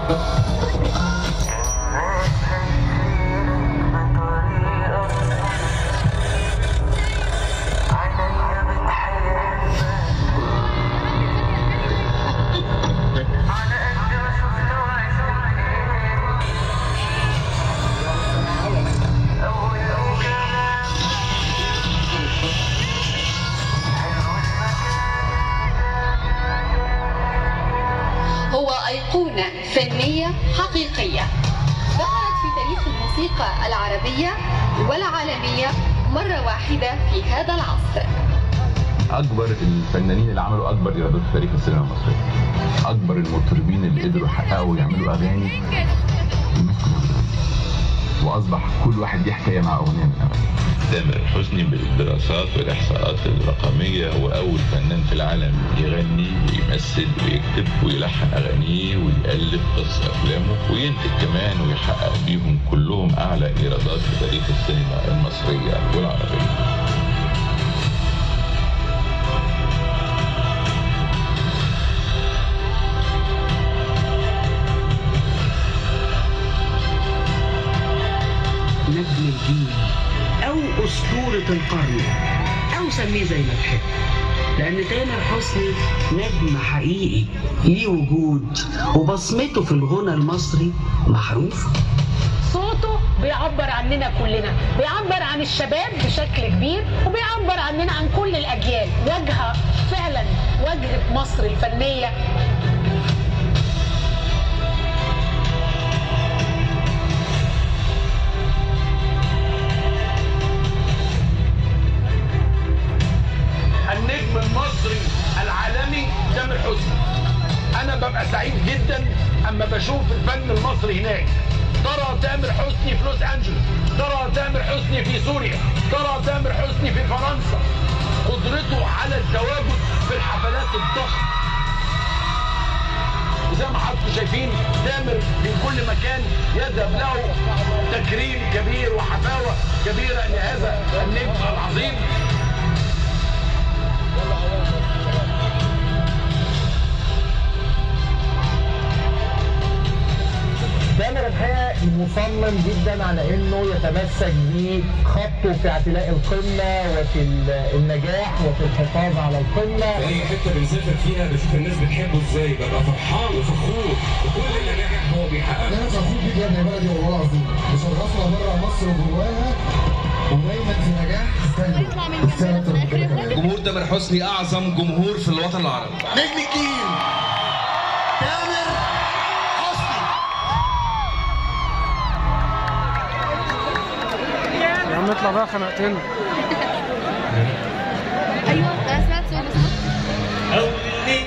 هو أيقونة فنية حقيقية دخلت في تاريخ الموسيقى العربية والعالمية مرة واحدة في هذا العصر اكبر الفنانين اللي عملوا اكبر ايرادات في تاريخ السينما المصريه اكبر المطربين اللي قدروا يحققوا ويعملوا اغاني يمثلوا واصبح كل واحد ليه حكايه مع اغنيه من اغانيه تامر حسني بالدراسات والإحصاءات الرقمية هو أول فنان في العالم يغني ويمثل ويكتب ويلحن أغانيه ويألف قصص أفلامه وينتج كمان ويحقق بيهم كلهم أعلى إيرادات في تاريخ السينما المصرية والعربية نجم الجيل او اسطوره القرن او سميه زي ما تحب لان تامر حسني نجم حقيقي ليه وجود وبصمته في الغنى المصري معروفه صوته بيعبر عننا كلنا بيعبر عن الشباب بشكل كبير وبيعبر عننا عن كل الأجيال واجهة فعلا واجهة مصر الفنية النجم المصري العالمي تامر حسني انا ببقى سعيد جدا اما بشوف الفن المصري هناك ترى تامر حسني في لوس انجلوس ترى تامر حسني في سوريا ترى تامر حسني في فرنسا قدرته على التواجد في الحفلات الضخمه وزي ما حضراتكم شايفين تامر في كل مكان يذهب له تكريم كبير وحفاوه كبيره لهذا النجم العظيم تامر الحقيقه مصمم جدا على انه يتمسك بخطه في اعتلاء القمه وفي ال- النجاح وفي الحفاظ على القمه اي حته بنسافر فيها بشوف الناس بتحبه ازاي ببقى فرحان وفخور وكل النجاح هو بيحققه انا فخور بيك يا ابن بلدي والله العظيم مشرفنا بره مصر وجواها ودايما في نجاح تستاهل تستاهل اكتر من كده كمان جمهور تامر حسني اعظم جمهور في الوطن العربي نجم الجيل تامر حسني يا عم اطلع بقى خنقتنا ايوه انا سمعت سؤال بس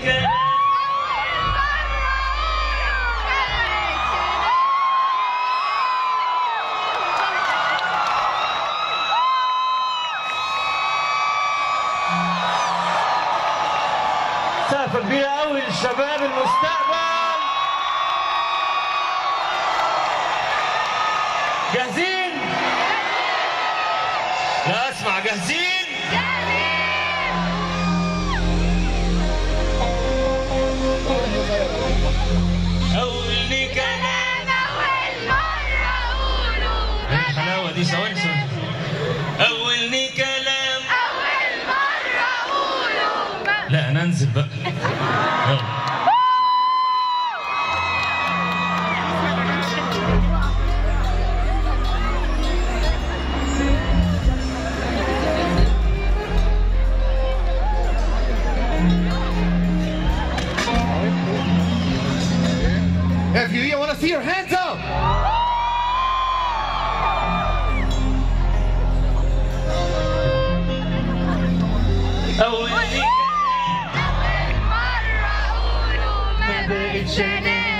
سقفة كبيرة قوي للشباب المستقبل جاهزين؟ لا اسمع جاهزين؟ أول كلام أول مرة أقوله إيه الحلاوة دي ثواني ثواني أول كلام أول مرة أقوله لا أنا أنزل بقى يلا If you, you want to see your hands up. أول ما بقتش أنام